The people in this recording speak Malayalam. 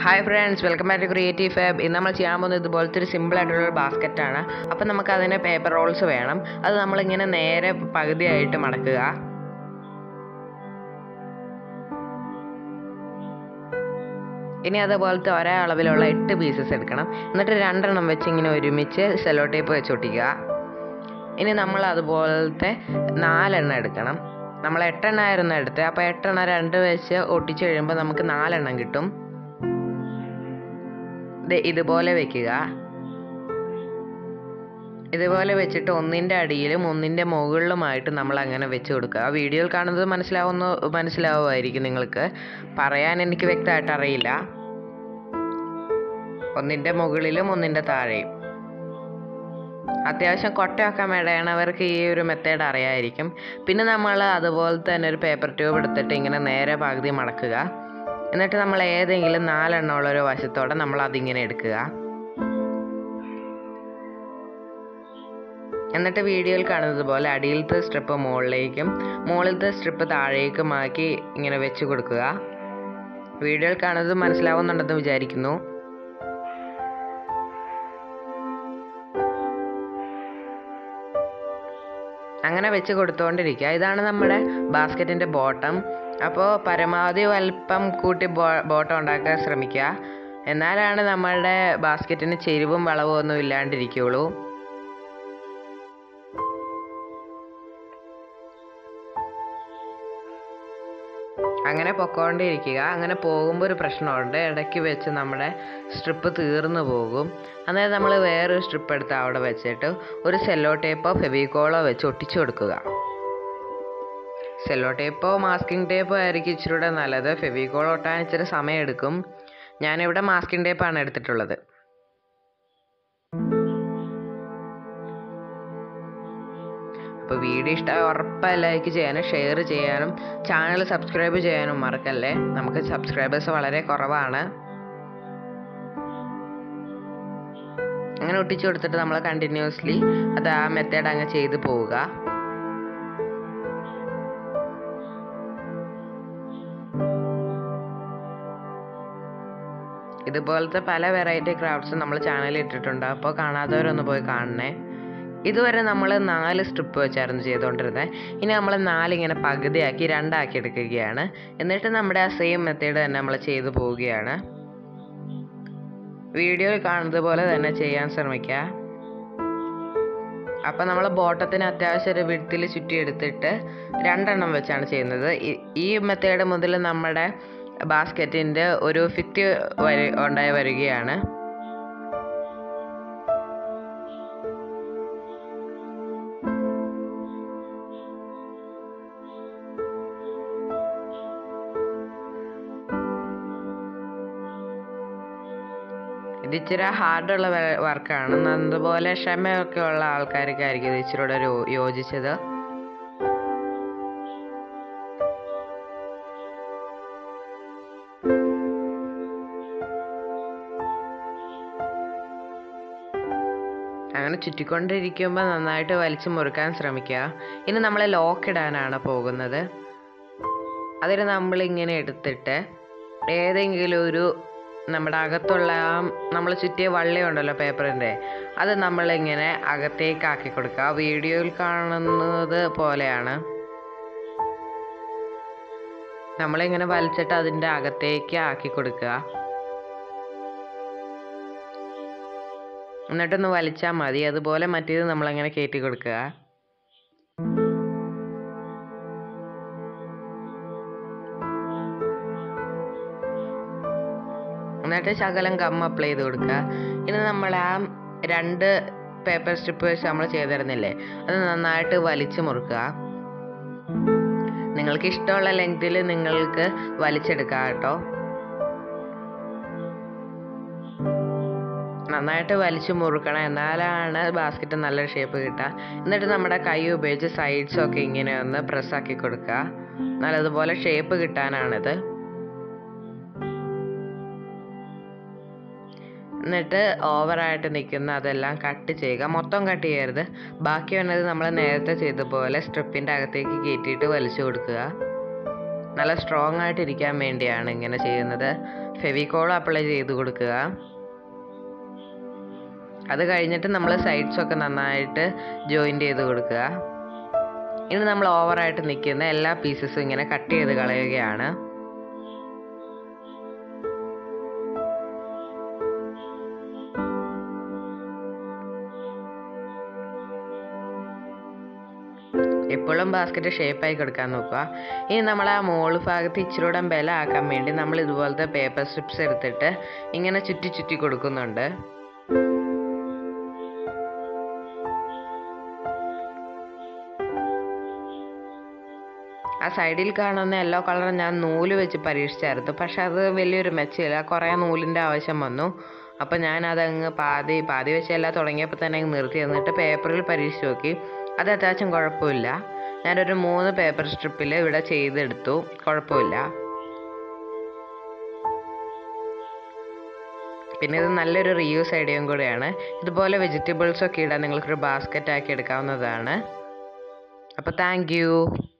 hi friends welcome back to creative fab ഇന്ന് നമ്മൾ ചെയ്യാൻ പോകുന്നത് ഇതുപോലത്തെ ഒരു സിമ്പിൾ ആയിട്ടുള്ള ഒരു ബാസ്ക്കറ്റാണ് അപ്പം നമുക്ക് അതിന് പേപ്പർ റോൾസ് വേണം അത് നമ്മളിങ്ങനെ നേരെ പകുതിയായിട്ട് മടക്കുക ഇനി അതുപോലത്തെ ഒരേ അളവിലുള്ള എട്ട് പീസസ് എടുക്കണം എന്നിട്ട് രണ്ടെണ്ണം വെച്ച് ഇങ്ങനെ ഒരുമിച്ച് സെലോ ടേപ്പ് വെച്ച് ഒട്ടിക്കുക ഇനി നമ്മൾ അതുപോലത്തെ നാലെണ്ണം എടുക്കണം നമ്മൾ എട്ടെണ്ണമായിരുന്നു എടുത്തത് അപ്പോൾ എട്ടെണ്ണം രണ്ട് വെച്ച് ഒട്ടിച്ച് കഴിയുമ്പോൾ നമുക്ക് നാലെണ്ണം കിട്ടും ദേ ഇതുപോലെ വെക്കുക ഇതുപോലെ വെച്ചിട്ട് ഒന്നിൻ്റെ അടിയിലും ഒന്നിൻ്റെ മുകളിലുമായിട്ട് നമ്മൾ അങ്ങനെ വെച്ച് കൊടുക്കുക വീഡിയോയിൽ കാണുന്നത് മനസ്സിലാവുന്ന മനസ്സിലാവുമായിരിക്കും നിങ്ങൾക്ക് പറയാൻ എനിക്ക് വ്യക്തമായിട്ട് അറിയില്ല ഒന്നിൻ്റെ മുകളിലും ഒന്നിൻ്റെ താഴെയും അത്യാവശ്യം കൊട്ടയൊക്കെ മെടയണവർക്ക് ഈ ഒരു മെത്തേഡ് അറിയായിരിക്കും പിന്നെ നമ്മൾ അതുപോലെ തന്നെ ഒരു പേപ്പർ ട്യൂബ് എടുത്തിട്ട് ഇങ്ങനെ നേരെ പകുതി മടക്കുക എന്നിട്ട് നമ്മൾ ഏതെങ്കിലും നാലെണ്ണം ഉള്ള ഒരു വശത്തോടെ നമ്മൾ അതിങ്ങനെ എടുക്കുക എന്നിട്ട് വീഡിയോയിൽ കാണുന്നത് പോലെ അടിയിലത്തെ സ്ട്രിപ്പ് മുകളിലേക്കും മുകളിലത്തെ സ്ട്രിപ്പ് താഴേക്കുമാക്കി ഇങ്ങനെ വെച്ച് കൊടുക്കുക വീഡിയോയിൽ കാണുന്നത് മനസ്സിലാവുന്നുണ്ടെന്ന് വിചാരിക്കുന്നു അങ്ങനെ വെച്ച് കൊടുത്തുകൊണ്ടിരിക്കുക ഇതാണ് നമ്മുടെ ബാസ്ക്കറ്റിൻ്റെ ബോട്ടം അപ്പോൾ പരമാവധി വലിപ്പം കൂട്ടി ബോ ബോട്ടം ഉണ്ടാക്കാൻ ശ്രമിക്കുക എന്നാലാണ് നമ്മളുടെ ബാസ്ക്കറ്റിന് ചെരിവും വളവും ഒന്നും ഇല്ലാണ്ടിരിക്കുള്ളൂ അങ്ങനെ പൊക്കോണ്ടിരിക്കുക അങ്ങനെ പോകുമ്പോൾ ഒരു പ്രശ്നമുണ്ട് ഇടയ്ക്ക് വെച്ച് നമ്മുടെ സ്ട്രിപ്പ് തീർന്നു പോകും അന്നേരം നമ്മൾ വേറൊരു സ്ട്രിപ്പ് എടുത്ത് അവിടെ വെച്ചിട്ട് ഒരു സെല്ലോ ടേപ്പോ ഫെവിക്കോളോ വെച്ച് ഒട്ടിച്ചു കൊടുക്കുക സെല്ലോ ടേപ്പോ മാസ്കിംഗ് ടേപ്പോ ആയിരിക്കും ഇച്ചിരി കൂടെ നല്ലത് ഫെവിക്കോൾ ഒട്ടാൻ ഇച്ചിരി സമയമെടുക്കും ഞാനിവിടെ മാസ്കിംഗ് ടേപ്പാണ് എടുത്തിട്ടുള്ളത് അപ്പോൾ വീഡിയോ ഇഷ്ടമായി ഉറപ്പായി ലൈക്ക് ചെയ്യാനും ഷെയർ ചെയ്യാനും ചാനൽ സബ്സ്ക്രൈബ് ചെയ്യാനും മറക്കല്ലേ നമുക്ക് സബ്സ്ക്രൈബേഴ്സ് വളരെ കുറവാണ് അങ്ങനെ ഒട്ടിച്ചു കൊടുത്തിട്ട് നമ്മൾ കണ്ടിന്യൂസ്ലി അത് ആ മെത്തേഡ് അങ്ങ് ചെയ്ത് പോവുക ഇതുപോലത്തെ പല വെറൈറ്റി ക്രാഫ്റ്റ്സ് നമ്മൾ ചാനലിൽ ഇട്ടിട്ടുണ്ട് അപ്പോൾ കാണാത്തവരൊന്ന് പോയി കാണണേ ഇതുവരെ നമ്മൾ നാല് സ്ട്രിപ്പ് വെച്ചായിരുന്നു ചെയ്തുകൊണ്ടിരുന്നത് ഇനി നമ്മൾ നാലിങ്ങനെ പകുതിയാക്കി രണ്ടാക്കി എടുക്കുകയാണ് എന്നിട്ട് നമ്മുടെ ആ സെയിം മെത്തേഡ് തന്നെ നമ്മൾ ചെയ്തു പോവുകയാണ് വീഡിയോയിൽ കാണുന്നത് പോലെ തന്നെ ചെയ്യാൻ ശ്രമിക്കുക അപ്പം നമ്മൾ ബോട്ടത്തിന് അത്യാവശ്യം ഒരു വിടത്തിൽ ചുറ്റി എടുത്തിട്ട് രണ്ടെണ്ണം വെച്ചാണ് ചെയ്യുന്നത് ഈ മെത്തേഡ് മുതൽ നമ്മുടെ ബാസ്ക്കറ്റിൻ്റെ ഒരു ഫിറ്റ് വര ഉണ്ടായി വരികയാണ് ഇത് ഇച്ചിരി ഹാർഡുള്ള വർക്കാണ് അതുപോലെ ക്ഷമയൊക്കെ ഉള്ള ആൾക്കാർക്കായിരിക്കും ഇത് ഇച്ചിരി കൂടെ യോജിച്ചത് അങ്ങനെ ചുറ്റിക്കൊണ്ടിരിക്കുമ്പോൾ നന്നായിട്ട് വലിച്ചു മുറുക്കാൻ ശ്രമിക്കുക ഇനി നമ്മൾ ലോക്ക് ഇടാനാണ് പോകുന്നത് അതിന് നമ്മളിങ്ങനെ എടുത്തിട്ട് ഏതെങ്കിലും ഒരു നമ്മുടെ അകത്തുള്ള ആ നമ്മൾ ചുറ്റിയ വള്ളി ഉണ്ടല്ലോ പേപ്പറിൻ്റെ അത് നമ്മളിങ്ങനെ അകത്തേക്ക് ആക്കി കൊടുക്കുക വീഡിയോയിൽ കാണുന്നത് പോലെയാണ് നമ്മളിങ്ങനെ വലിച്ചിട്ട് അതിൻ്റെ അകത്തേക്ക് ആക്കി കൊടുക്കുക എന്നിട്ടൊന്ന് വലിച്ചാൽ മതി അതുപോലെ മറ്റേത് നമ്മളങ്ങനെ കയറ്റി കൊടുക്കുക എന്നിട്ട് ശകലം ഗം അപ്ലൈ ചെയ്ത് കൊടുക്കുക ഇനി നമ്മൾ ആ രണ്ട് പേപ്പർ സ്ട്രിപ്പ് വെച്ച് നമ്മൾ ചെയ്തിരുന്നില്ലേ അത് നന്നായിട്ട് വലിച്ചു മുറുക്കുക നിങ്ങൾക്ക് ഇഷ്ടമുള്ള ലെങ്തിൽ നിങ്ങൾക്ക് വലിച്ചെടുക്കാം കേട്ടോ നന്നായിട്ട് വലിച്ചു മുറുക്കണം എന്നാലാണ് ബാസ്ക്കറ്റ് നല്ല ഷേപ്പ് കിട്ടുക എന്നിട്ട് നമ്മുടെ കൈ ഉപയോഗിച്ച് സൈഡ്സ് ഒക്കെ ഇങ്ങനെ ഒന്ന് പ്രസ്സാക്കി കൊടുക്കുക നല്ലതുപോലെ ഷേപ്പ് കിട്ടാനാണിത് എന്നിട്ട് ഓവറായിട്ട് നിൽക്കുന്ന അതെല്ലാം കട്ട് ചെയ്യുക മൊത്തം കട്ട് ചെയ്യരുത് ബാക്കി വന്നത് നമ്മൾ നേരത്തെ ചെയ്ത പോലെ സ്ട്രിപ്പിൻ്റെ അകത്തേക്ക് കയറ്റിയിട്ട് വലിച്ചു കൊടുക്കുക നല്ല സ്ട്രോങ് ആയിട്ട് ഇരിക്കാൻ വേണ്ടിയാണ് ഇങ്ങനെ ചെയ്യുന്നത് ഫെവിക്കോൾ അപ്ലൈ ചെയ്ത് കൊടുക്കുക അത് കഴിഞ്ഞിട്ട് നമ്മൾ സൈഡ്സ് ഒക്കെ നന്നായിട്ട് ജോയിൻ്റ് ചെയ്ത് കൊടുക്കുക ഇനി നമ്മൾ ഓവറായിട്ട് നിൽക്കുന്ന എല്ലാ പീസസും ഇങ്ങനെ കട്ട് ചെയ്ത് കളയുകയാണ് എപ്പോഴും ബാസ്ക്കറ്റ് ഷേപ്പായി കൊടുക്കാൻ നോക്കുക ഇനി നമ്മൾ ആ മോള് ഭാഗത്ത് ഇച്ചിരൂടെ ബല ആക്കാൻ വേണ്ടി നമ്മൾ ഇതുപോലത്തെ പേപ്പർ സ്ട്രിപ്സ് എടുത്തിട്ട് ഇങ്ങനെ ചുറ്റി ചുറ്റി കൊടുക്കുന്നുണ്ട് ആ സൈഡിൽ കാണുന്ന യെല്ലോ കളർ ഞാൻ നൂല് വെച്ച് പരീക്ഷിച്ചായിരുന്നു പക്ഷെ അത് വലിയൊരു മെച്ചമില്ല കുറേ നൂലിൻ്റെ ആവശ്യം വന്നു അപ്പോൾ ഞാൻ അതങ്ങ് പാതി പാതി വെച്ചല്ല തുടങ്ങിയപ്പോൾ തന്നെ അങ്ങ് നിർത്തി എന്നിട്ട് പേപ്പറിൽ പരീക്ഷിച്ച് നോക്കി അത് അത്യാവശ്യം കുഴപ്പമില്ല ഞാനൊരു മൂന്ന് പേപ്പർ സ്ട്രിപ്പിൽ ഇവിടെ ചെയ്തെടുത്തു കുഴപ്പമില്ല പിന്നെ ഇത് നല്ലൊരു റീയൂസ് ഐഡിയയും കൂടെയാണ് ഇതുപോലെ വെജിറ്റബിൾസ് ഒക്കെ ഇടാൻ നിങ്ങൾക്കൊരു ബാസ്ക്കറ്റ് ആക്കി എടുക്കാവുന്നതാണ് അപ്പോൾ താങ്ക് യു